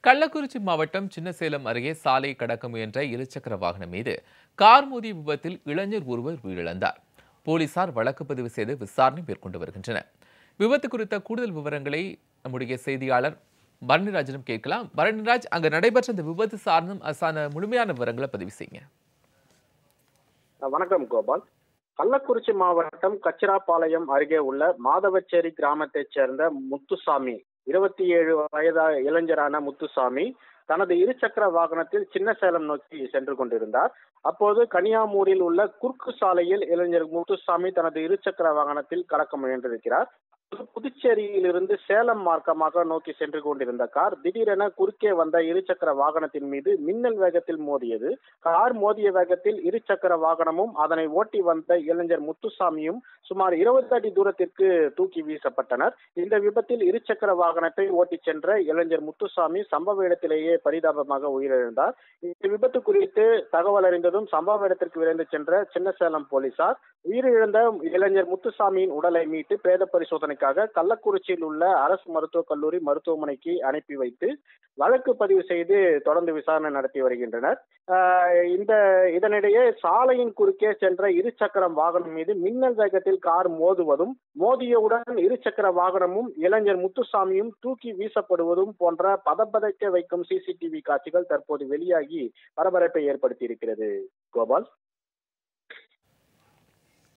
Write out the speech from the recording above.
கள்ளக்குறிச்சி மாவட்டம் சின்னசேலம் அருகே சாலை கடக்க முயன்ற இருசக்கர வாகனம் மீது கார் மோதிய விபத்தில் இளைஞர் ஒருவர் உயிரிழந்தார் போலீசார் வழக்கு பதிவு செய்து விசாரணை மேற்கொண்டு வருகின்றனர் விபத்து குறித்த கூடுதல் விவரங்களை நம்முடைய செய்தியாளர் பரணிராஜிடம் கேட்கலாம் பரணிராஜ் அங்கு நடைபெற்ற இந்த விபத்து சார்ந்தும் அசான முழுமையான விவரங்களை பதிவு செய்யுங்க வணக்கம் கோபால் கள்ளக்குறிச்சி மாவட்டம் கச்சிராப்பாளையம் அருகே உள்ள மாதவச்சேரி கிராமத்தைச் சேர்ந்த முத்துசாமி இருபத்தி ஏழு வயதா இளைஞரான முத்துசாமி தனது இருசக்கர வாகனத்தில் சின்னசேலம் நோக்கி சென்று கொண்டிருந்தார் அப்போது கனியாமூரில் உள்ள குறுக்கு சாலையில் இளைஞர் முத்துசாமி தனது இருசக்கர வாகனத்தில் கடக்க முயன்றிருக்கிறார் புதுச்சேரியிலிருந்து சேலம் மார்க்கமாக நோக்கி சென்று கொண்டிருந்த கார் திடீரென குறுக்கே வந்த இருசக்கர வாகனத்தின் மீது மின்னல் வேகத்தில் மோதியது கார் மோதிய வேகத்தில் இருசக்கர வாகனமும் அதனை ஓட்டி வந்த இளைஞர் முத்துசாமியும் சுமார் இருபது அடி தூரத்திற்கு தூக்கி வீசப்பட்டனர் இந்த விபத்தில் இருசக்கர வாகனத்தை ஓட்டிச் சென்ற இளைஞர் முத்துசாமி சம்பவ இடத்திலேயே பரிதாபமாக உயிரிழந்தார் இந்த விபத்து குறித்து தகவல் அறிந்ததும் சம்பவ இடத்திற்கு விரைந்து சென்ற சின்னசேலம் போலீசார் உயிரிழந்த இளைஞர் முத்துசாமியின் உடலை மீட்டு பிரேத பரிசோதனைக்காக கள்ளக்குறிச்சியில் உள்ள அரசு மருத்துவக் கல்லூரி மருத்துவமனைக்கு அனுப்பி வைத்து வழக்கு பதிவு செய்து தொடர்ந்து விசாரணை நடத்தி வருகின்றனர் ஆஹ் இந்த இதனிடையே சாலையின் குறுக்கே சென்ற இருசக்கர வாகனம் மீது மின்னல் வேகத்தில் கார் மோதுவதும் மோதியவுடன் இருசக்கர வாகனமும் இளைஞர் முத்துசாமியும் தூக்கி வீசப்படுவதும் போன்ற பதப்பதைக்க வைக்கும் சிசிடிவி காட்சிகள் தற்போது வெளியாகி பரபரப்பை ஏற்படுத்தி இருக்கிறது கோபால்